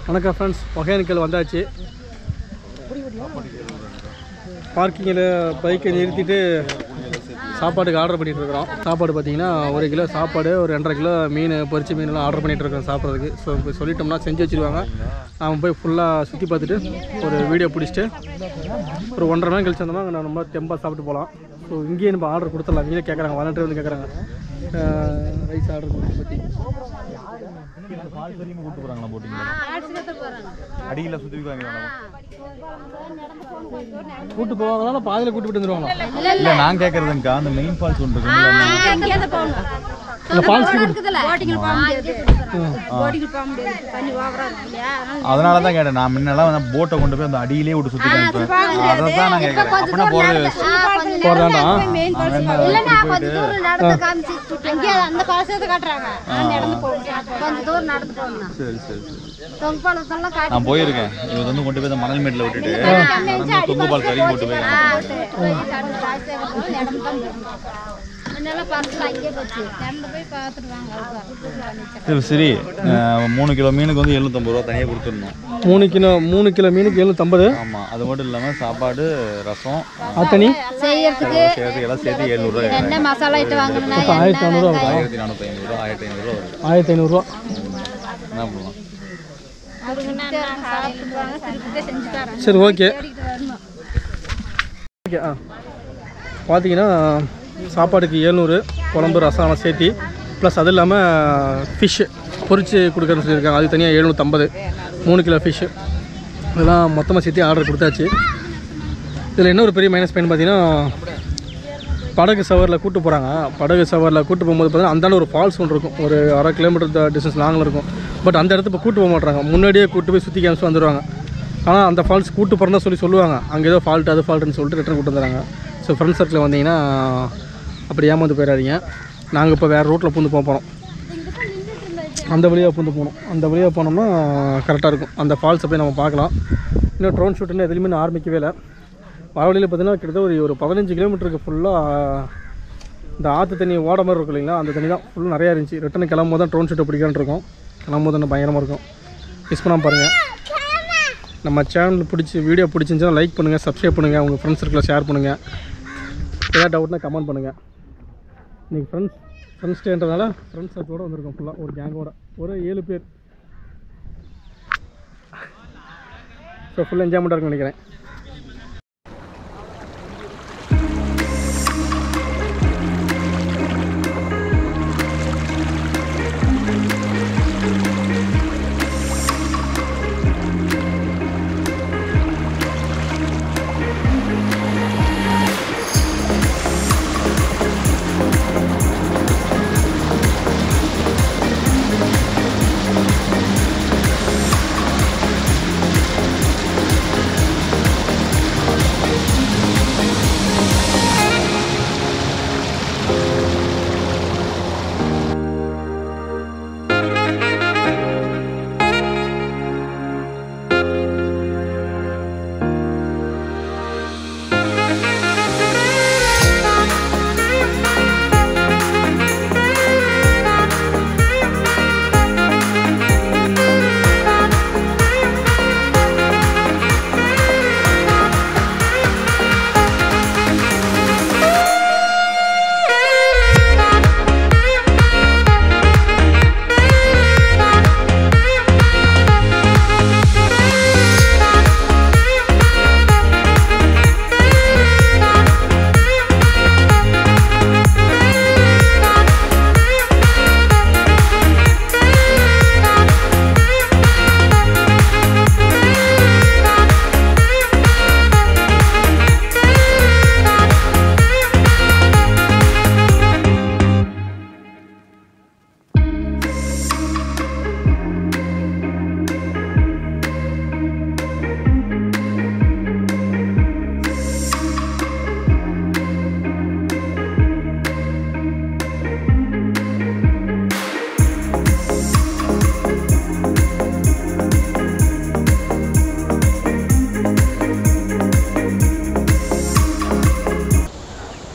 வணக்கம் ஃப்ரெண்ட்ஸ் ஒகேனக்கல் வந்தாச்சு பார்க்கிங்கில் பைக்கை நிறுத்திட்டு சாப்பாட்டுக்கு ஆர்டர் பண்ணிட்டு இருக்கிறோம் சாப்பாடு பார்த்தீங்கன்னா ஒரு கிலோ சாப்பாடு ஒரு ரெண்டரை கிலோ மீன் பொரிச்ச மீன்லாம் ஆர்டர் பண்ணிட்டு இருக்கோம் சாப்பிட்றதுக்கு ஸோ இப்போ சொல்லிட்டோம்னா செஞ்சு வச்சுருவாங்க நாம போய் ஃபுல்லாக சுற்றி பார்த்துட்டு ஒரு வீடியோ பிடிச்சிட்டு ஒரு ஒன்றரை மணி கழிச்சு வந்தோம்னா நான் ரொம்ப தெம்பாக சாப்பிட்டு போகலாம் ஸோ இங்கேயே நம்ம ஆர்டர் கொடுத்துடலாம் இங்கே கேட்குறாங்க வாலண்டியர் வந்து கேட்குறாங்க ரைஸ் ஆர்டர் பற்றி ஃபால்ஸ் வரைக்கும் கூட்டு போறாங்களா போட்டிங்களா அடியில் சுற்றி கூட்டு போவாங்களா பாதியில் கூட்டு போட்டு வந்துருவாங்களா இல்லை நான் கேட்குறதுங்கக்கா அந்த மெயின் ஃபால்ஸ் ஒன்று இருக்குல்ல இந்த ஃபால்ஸ் அதனால தான் கேட்டேன் நான் முன்னெல்லாம் வந்து போட்டை கொண்டு போய் அந்த அடியிலே விட்டு சுற்றி காமிப்பேன் அதை தான் நான் கேட்குறேன் அப்படின்னா போகிறது போகிறதாண்டா அந்த காசத்தை காட்டுறாங்க நடந்து போகணும் கொஞ்சம் தூரம் நடந்து போகணும் சரி சரி சரி தொங்கு பாலத்தெல்லாம் காட்டி நான் போயிருக்கேன் இவர் வந்து கொண்டு போய் அந்த மணல் மேட்டில் விட்டுட்டு நடந்து தொங்கு பால் வரைக்கும் போட்டு போய் நடந்து தான் முன்னெல்லாம் பறக்கல அங்கேயே போச்சு நடந்து போய் பார்த்துட்டு வாங்க சரி சரி அஹ், மூணு கிலோ மீனுக்கு வந்து எழுநூத்தம்பது ரூபா தனியாக கொடுத்துடணும் மூணு கிலோ மூணு கிலோ மீனுக்கு எழுநூற்றம்பது ஆமாம் அது மட்டும் இல்லாமல் சாப்பாடு ரசம் அத்தனி செய்யறதுக்கு சேர்த்து எல்லாம் சேர்த்து எழுநூறுவா என்ன மசாலா ஐட்டம் வாங்கணும்னா ஆயிரத்தி ஐநூறுரூவா வரும் ஆயிரத்தி நானூற்றி ஐநூறுரூவா ஆயிரத்தி ஐநூறுரூவா வருது ஆயிரத்தி ஐநூறுரூவா என்ன பண்ணலாம் செஞ்சு தரேன் சரி ஓகே ஓகே ஆ பார்த்தீங்கன்னா சாப்பாடுக்கு ஏழ்நூறு குழம்பு ரசம் சேர்த்தி ப்ளஸ் அது இல்லாமல் ஃபிஷ்ஷு பொரிச்சு கொடுக்குறேன்னு சொல்லியிருக்காங்க அது தனியாக எழுநூற்றம்பது மூணு கிலோ ஃபிஷ்ஷு இதெல்லாம் மொத்தமாக சேர்த்து ஆர்டர் கொடுத்தாச்சு இதில் என்ன ஒரு பெரிய மைனஸ் பாயிண்ட் பார்த்தீங்கன்னா படகு சவரில் கூட்டு போகிறாங்க படகு சவரில் கூட்டு போகும்போது பார்த்தீங்கன்னா அந்தாண்ட ஒரு ஃபால்ஸ் ஒன்று இருக்கும் ஒரு அரை கிலோமீட்டர் டிஸ்டன்ஸ் லாங்கில் இருக்கும் பட் அந்த இடத்துல இப்போ கூட்டு போக மாட்டாங்க முன்னாடியே கூட்டு போய் சுற்றி காமிச்சு வந்துடுவாங்க ஆனால் அந்த ஃபால்ஸ் கூட்டு போகிறதா சொல்லி சொல்லுவாங்க அங்கே ஏதோ ஃபால்ட் அது ஃபால்ட்டுன்னு சொல்லிட்டு ரிட்டர்ன் கூட்டு வந்துடுறாங்க ஸோ ஃப்ரெண்ட்ஸ் சர்க்கிள் வந்தீங்கன்னா அப்படி ஏமாந்து போயிடாதீங்க நாங்கள் இப்போ வேறு ரூட்டில் பூந்து போக போகிறோம் அந்த வழியாக பூந்து போகணும் அந்த வழியாக போனோம்னா கரெக்டாக இருக்கும் அந்த ஃபால்ஸை போய் நம்ம பார்க்கலாம் இன்னும் ட்ரோன் ஷூட்டுன்னு எதுலையுமே நான் ஆரம்பிக்கவே இல்லை வர வழியில் பார்த்தீங்கன்னா கிட்டத்தட்ட ஒரு ஒரு பதினஞ்சு கிலோமீட்டருக்கு ஃபுல்லாக இந்த ஆற்று தண்ணி ஓட மாதிரி இருக்கும் இல்லைங்களா அந்த தண்ணி தான் ஃபுல்லாக நிறையா இருந்துச்சு ரிட்டன் கிளம்பும்போது தான் ட்ரோன் ஷூட்டை பிடிக்கலான்னு இருக்கோம் கிளம்பும்போது இன்னும் பயங்கரமாக இருக்கும் மிஸ் பண்ணாமல் பாருங்கள் நம்ம சேனல் பிடிச்சி வீடியோ பிடிச்சிருந்துச்சுன்னா லைக் பண்ணுங்கள் சப்ஸ்கிரைப் பண்ணுங்கள் உங்கள் ஃப்ரெண்ட்ஸ் சர்க்கிளில் ஷேர் பண்ணுங்கள் ஏதாவது டவுட்னா கமெண்ட் பண்ணுங்கள் இன்றைக்கி ஃப்ரெண்ட்ஸ் ஃப்ரெண்ட்ஸ் டேன்றதால ஃப்ரெண்ட்ஸ் சர்க்கிளோட வந்திருக்கோம் ஃபுல்லாக ஒரு கேங்கோட ஒரு ஏழு பேர் ஸோ ஃபுல் என்ஜாய்மெண்ட்டாக இருக்கும்னு நினைக்கிறேன்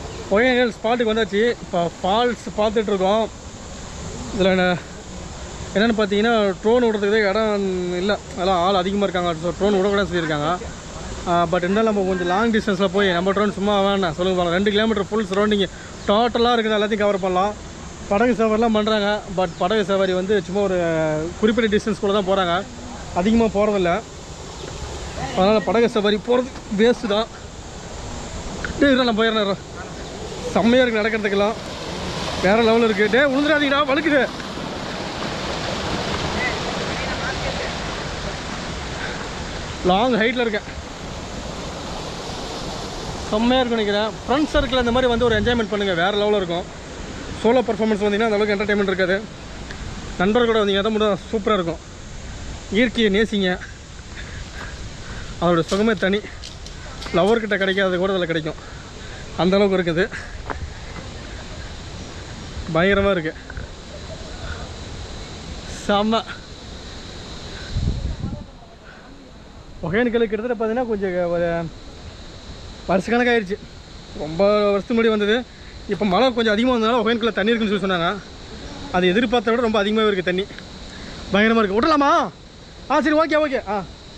ஒகேனக்கல் ஸ்பாட்டுக்கு வந்தாச்சு இப்போ ஃபால்ஸ் பார்த்துட்ருக்கோம் இதில் என்ன என்னென்னு பார்த்தீங்கன்னா ட்ரோன் விடுறதுக்கு இடம் இல்லை அதெல்லாம் ஆள் அதிகமாக இருக்காங்க ஸோ ட்ரோன் விடக்கூடாது சொல்லியிருக்காங்க பட் இருந்தாலும் நம்ம கொஞ்சம் லாங் டிஸ்டன்ஸில் போய் நம்ம ட்ரோன் சும்மா வேணாம் சொல்லுங்க பாருங்க ரெண்டு கிலோமீட்டர் ஃபுல் சரௌண்டிங் டோட்டலாக இருக்குது எல்லாத்தையும் கவர் பண்ணலாம் படகு சவாரிலாம் பண்ணுறாங்க பட் படகு சவாரி வந்து சும்மா ஒரு குறிப்பிட்ட டிஸ்டன்ஸ்குள்ளே தான் போகிறாங்க அதிகமாக போகிறதில்ல அதனால் படகு சவாரி போகிறது வேஸ்ட்டு தான் டேய் இருடா, நான் போயிடுறேன் செம்மையாக இருக்குது நடக்கிறதுக்கெல்லாம் வேறு லெவலில் இருக்குது டே உளுந்துடாதீங்கடா வழுக்குது லாங் ஹைட்டில் இருக்கேன் செம்மையாக இருக்கும் நினைக்கிறேன் ஃப்ரெண்ட்ஸ் சர்க்கிள் இந்த மாதிரி வந்து ஒரு என்ஜாய்மெண்ட் பண்ணுங்கள் வேறு லெவலில் இருக்கும் சோலோ பர்ஃபார்மன்ஸ் வந்தீங்கன்னா அந்த அளவுக்கு என்டர்டைன்மெண்ட் இருக்காது நண்பர்களோட வந்தீங்க தான் மட்டும் சூப்பராக இருக்கும் இயற்கையை நேசிங்க அதோட சுகமே தனி லவர்கிட்ட கிடைக்காதது கூட அதில் கிடைக்கும் அந்த அளவுக்கு இருக்குது பயங்கரமாக இருக்கு செம்ம ஒகேனக்கல் கிட்டத்தட்ட பார்த்தீங்கன்னா கொஞ்சம் ஒரு வருஷக்கணக்காயிருச்சு ரொம்ப வருஷத்துக்கு முன்னாடி வந்தது இப்போ மழை கொஞ்சம் அதிகமாக வந்ததுனால ஒகேனக்கல்ல தண்ணி இருக்குன்னு சொல்லி சொன்னாங்க அது எதிர்பார்த்த விட ரொம்ப அதிகமாகவே இருக்குது தண்ணி பயங்கரமாக இருக்குது விடலாமா ஆ சரி ஓகே ஓகே ஆ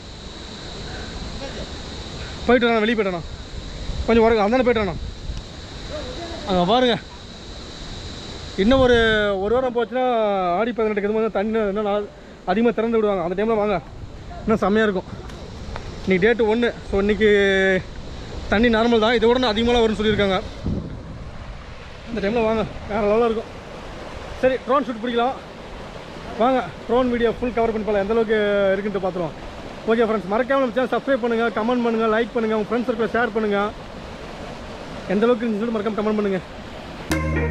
போயிட்டு வரேன் வெளியே போயிட்டேண்ணா கொஞ்சம் ஒரு அந்தாண்ட போயிட்டு வரேண்ணா அங்கே பாருங்க இன்னும் ஒரு ஒரு வாரம் போச்சுன்னா ஆடி பதினெட்டுக்கு எதுவும் வந்து தண்ணி இன்னும் நாள் அதிகமாக திறந்து விடுவாங்க அந்த டைமில் வாங்க இன்னும் செம்மையாக இருக்கும் இன்னைக்கு டேட்டு ஒன்று ஸோ இன்றைக்கி தண்ணி நார்மல் தான் இதை விட இன்னும் அதிகமாக வரும்னு சொல்லியிருக்காங்க இந்த டைமில் வாங்க வேறு லெவலில் இருக்கும் சரி ட்ரோன் ஷூட் பிடிக்கலாம் வாங்க ட்ரோன் வீடியோ ஃபுல் கவர் பண்ணி போகலாம் எந்த அளவுக்கு இருக்குன்ட்டு பார்த்துருவோம் ஓகே ஃப்ரெண்ட்ஸ் மறக்காம நம்ம சேனல் சப்ஸ்கிரைப் பண்ணுங்கள் கமெண்ட் பண்ணுங்கள் லைக் பண்ணுங்கள் உங்கள் ஃப்ரெண்ட்ஸ் சர்க்கிள் ஷேர் பண்ணுங்கள் எந்த அளவுக்கு இருந்துச்சு சொல்லிட்டு மறக்காம கமெண்ட் பண்ணுங்கள்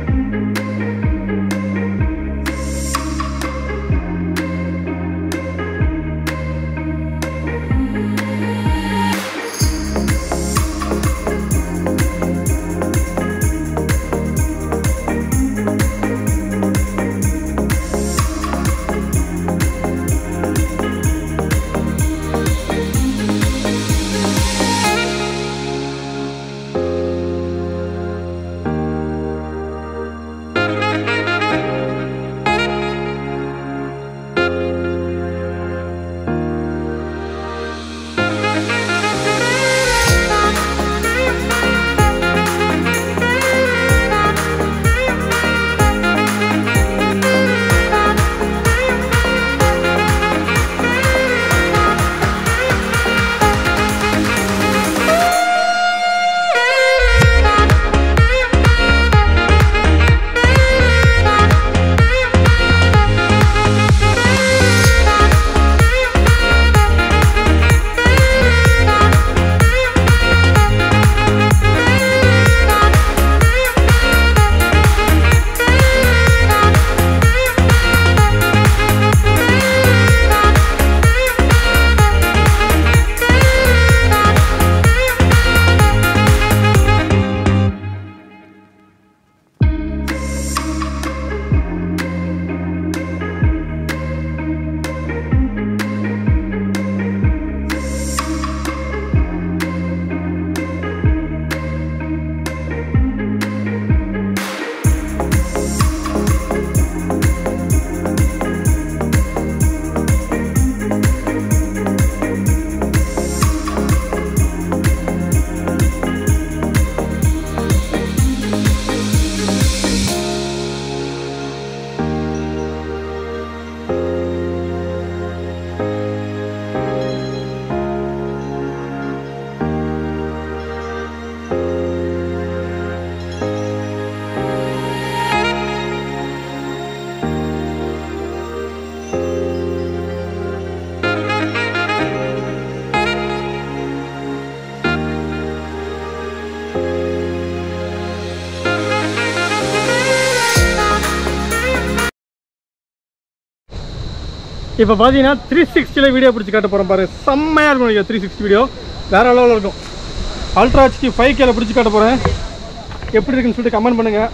இப்போ பார்த்தீங்கன்னா த்ரீ சிக்ஸ்டியில் வீடியோ பிடிச்சி காட்ட போகிறோம் பாரு செம்மையாக இருக்கும் நினைக்கிறேன் த்ரீ சிக்ஸ்டி வீடியோ வேறு லெவலில் இருக்கும் அல்ட்ரா ஹெச்டி ஃபைவ் கேல பிடிச்சி காட்ட போகிறேன் எப்படி இருக்குன்னு சொல்லிட்டு கமெண்ட் பண்ணுங்கள்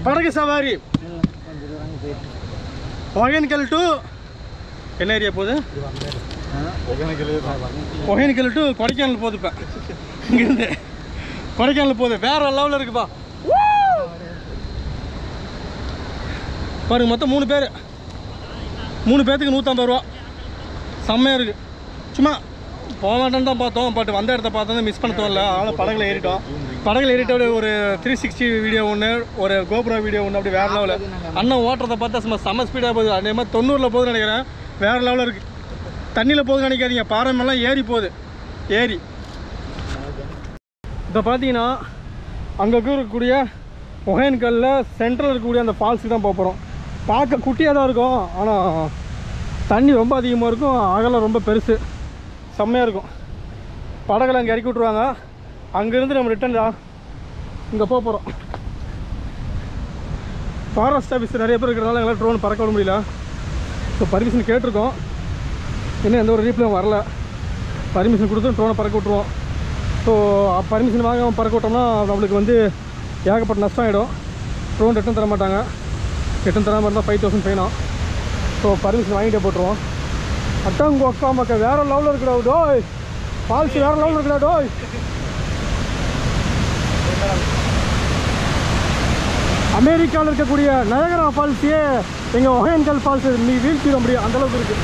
படகு சவாரி ஒகேனக்கல் டு என்ன ஏரியா போகுது ஒகேனக்கல் டு கொடைக்கானல் போகுது இப்போ இங்கேருந்து கொடைக்கானல் போகுது வேற லெவலில் இருக்குப்பா பாருங்க மொத்தம் மூணு பேர் மூணு பேர்த்துக்கு நூற்றம்பது ரூபா செம்மையாக இருக்குது சும்மா போக மாட்டேன்னு தான் பார்த்தோம் பட் வந்த இடத்த பார்த்தோம் மிஸ் பண்ண தோணல அதனால் படகுல ஏறிட்டோம் படகுல ஏறிட்டு அப்படியே ஒரு த்ரீ சிக்ஸ்டி வீடியோ ஒன்று ஒரு கோபுரா வீடியோ ஒன்று அப்படி வேறு லெவலில் அண்ணன் ஓட்டுறத பார்த்தா சும்மா செம்ம ஸ்பீடாக போகுது அதே மாதிரி தொண்ணூறில் போகுதுன்னு நினைக்கிறேன் வேறு லெவலில் இருக்குது தண்ணியில் போகுதுன்னு நினைக்காதீங்க பாறை மேலாம் ஏறி போகுது ஏரி இப்போ பார்த்தீங்கன்னா அங்கே இருக்கக்கூடிய ஒகேன்கல்லில் சென்ட்ரல் இருக்கக்கூடிய அந்த ஃபால்ஸுக்கு தான் போக போகிறோம் பார்க்க குட்டியாக தான் இருக்கும் ஆனால் தண்ணி ரொம்ப அதிகமாக இருக்கும் அகலம் ரொம்ப பெருசு செம்மையாக இருக்கும் படகுல அங்கே இறக்கி விட்ருவாங்க அங்கேருந்து நம்ம ரிட்டன் தான் இங்கே போக போகிறோம் ஃபாரஸ்ட் ஆஃபீஸ் நிறைய பேர் இருக்கிறனால எங்களால் ட்ரோன் பறக்க விட முடியல ஸோ பர்மிஷன் கேட்டிருக்கோம் இன்னும் எந்த ஒரு ரீப்ளையும் வரல பர்மிஷன் கொடுத்து ட்ரோனை பறக்க விட்ருவோம் ஸோ பர்மிஷன் வாங்காமல் பறக்க விட்டோம்னா நம்மளுக்கு வந்து ஏகப்பட்ட நஷ்டம் ஆகிடும் ட்ரோன் ரிட்டன் தர மாட்டாங்க ரிட்டன் தராமல் இருந்தால் ஃபைவ் தௌசண்ட் ஃபைனாக ஸோ பர்மிஷன் வாங்கிட்டே போட்டுருவோம் அட்டாங்க அக்கா மக்கா வேற லெவலில் இருக்குடா டோய் ஃபால்ஸ் வேற லெவலில் இருக்குடா டோய் அமெரிக்காவில் இருக்கக்கூடிய நயகரா ஃபால்ஸையே எங்கள் ஒகேன்கல் ஃபால்ஸ் நீ வீழ்த்திட முடியும் அந்த அளவுக்கு இருக்குது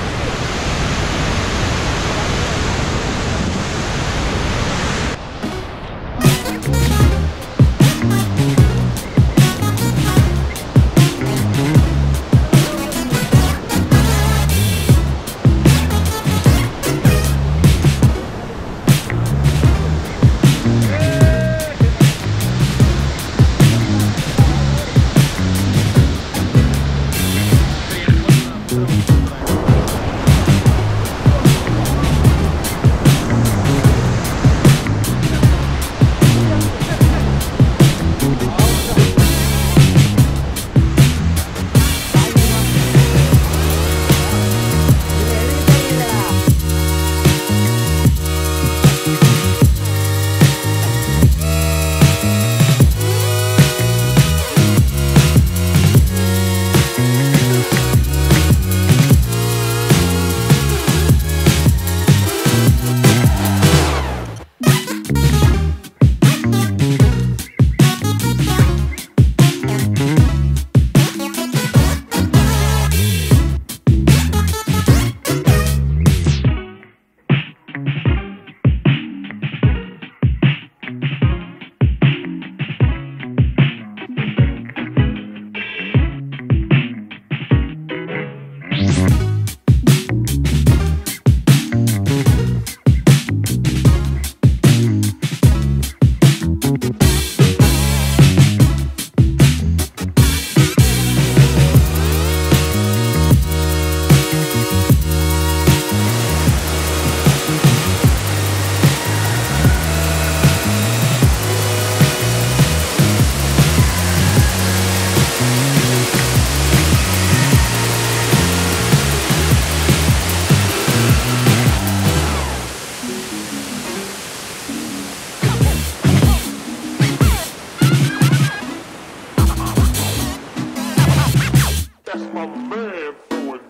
That's my man throwing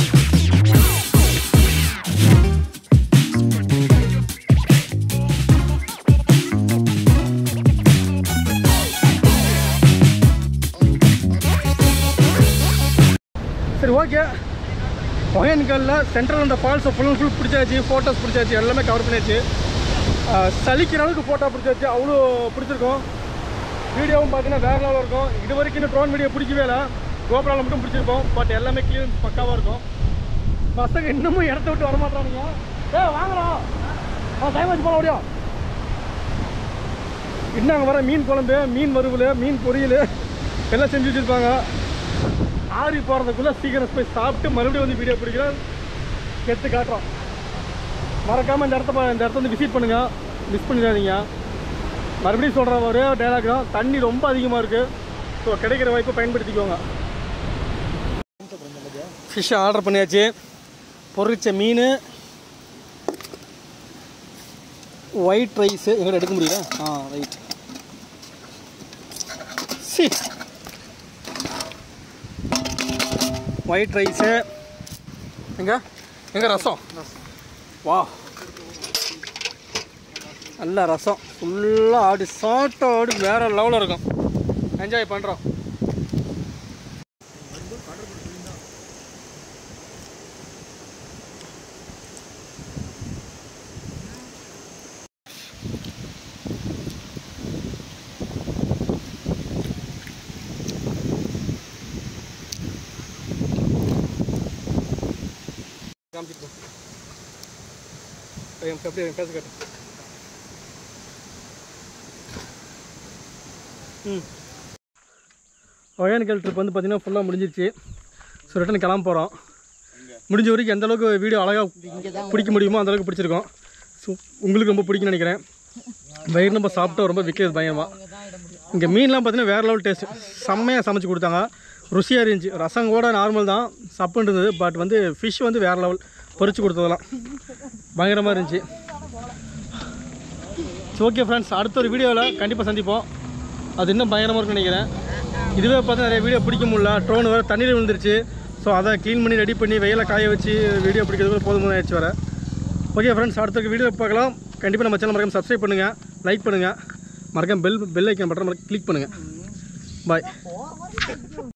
down. சரி ஓகே ஒகேன்கல்லில் சென்ட்ரல் அந்த ஃபால்ஸை ஃபுல் அண்ட் ஃபுல் பிடிச்சாச்சு ஃபோட்டோஸ் பிடிச்சாச்சு எல்லாமே கவர் பண்ணியாச்சு ஆஹ் சலிக்கிற அளவுக்கு ஃபோட்டோ பிடிச்சாச்சு அவ்வளோ பிடிச்சிருக்கும் வீடியோவும் பார்த்தீங்கன்னா வேறு லெவலில் இருக்கும் இது வரைக்கும் இந்த ட்ரோன் வீடியோ பிடிக்கவே இல்லை கோபுராவில் மட்டும் பிடிச்சிருப்போம் பட் எல்லாமே க்ளீன் பக்காவாக இருக்கும் பசங்க இன்னமும் இடத்த விட்டு வர மாட்டானுங்க ஏ வாங்கடா ஆ டைம் வச்சு போல முடியும் இன்னும் வர மீன் குழம்பு மீன் வறுவல் மீன் பொரியல் எல்லாம் செஞ்சு வச்சுருப்பாங்க ஆறி போகிறதுக்குள்ளே சீக்கிரம் போய் சாப்பிட்டு மறுபடியும் வந்து வீடியோ பிடிக்கிறோம் கெத்து காட்டுறோம் மறக்காமல் இந்த இடத்த பா- இந்த இடத்த வந்து விசிட் பண்ணுங்கள் மிஸ் பண்ணிடாதீங்க மறுபடியும் சொல்கிற ஒரே டைலாக் தான் தண்ணி ரொம்ப அதிகமாக இருக்குது ஸோ கிடைக்கிற வாய்ப்பை பயன்படுத்திக்கோங்க ஃபிஷ்ஷை ஆர்டர் பண்ணியாச்சு பொரிச்ச மீன் ஒயிட் ரைஸு எங்கள்கிட்ட எடுக்க முடியல ஆ ரைட் சி ஒயிட் ரைஸு எங்க எங்க ரசம் வா நல்ல ரசம் ஃபுல்லாக ஆடி சாப்பிட்ட ஆடி வேறு லெவலில் இருக்கும் என்ஜாய் பண்ணுறோம் காமிச்சிட்டு போ. ஐயா, எப்படி பேச கேட்டேன் ம் ஒகேனக்கல் ட்ரிப் வந்து பார்த்தீங்கன்னா ஃபுல்லாக முடிஞ்சிருச்சு ஸோ ரிட்டன் கிளம்ப போகிறோம் முடிஞ்ச வரைக்கும் எந்த அளவுக்கு வீடியோ அழகாக பிடிக்க முடியுமோ அந்த அளவுக்கு பிடிச்சிருக்கோம் ஸோ உங்களுக்கு ரொம்ப பிடிக்கும்னு நினைக்கிறேன் வயிறு நம்ம சாப்பிட்டா ரொம்ப விற்கிறது பயங்கரமாக இங்கே மீன்லாம் பார்த்தீங்கன்னா வேறு லெவல் டேஸ்ட் செம்மையாக சமைச்சு கொடுத்தாங்க ருசியாக இருந்துச்சு ரசம் கூட நார்மல் தான் சப்புன்னு இருந்தது பட் வந்து ஃபிஷ் வந்து வேறு லெவல் பொரிச்சு கொடுத்ததெல்லாம் பயங்கரமாக இருந்துச்சு ஸோ ஓகே ஃப்ரெண்ட்ஸ் அடுத்த ஒரு வீடியோவில் கண்டிப்பாக சந்திப்போம் அது இன்னும் பயங்கரமாக இருக்கும்னு நினைக்கிறேன் இதுவே பார்த்து நிறைய வீடியோ பிடிக்க முடியல ட்ரோன் வேறு தண்ணியில் விழுந்துருச்சு ஸோ அதை க்ளீன் பண்ணி ரெடி பண்ணி வெயில காய வச்சு வீடியோ பிடிக்கிறதுக்கு போதும் ஆயிடுச்சு வர ஓகே ஃப்ரெண்ட்ஸ் அடுத்த வீடியோ பார்க்கலாம் கண்டிப்பாக நம்ம சேனல் மறக்காம சப்ஸ்கிரைப் பண்ணுங்கள் லைக் பண்ணுங்கள் மறக்காம bell bell icon button click பண்ணுங்கள் பாய்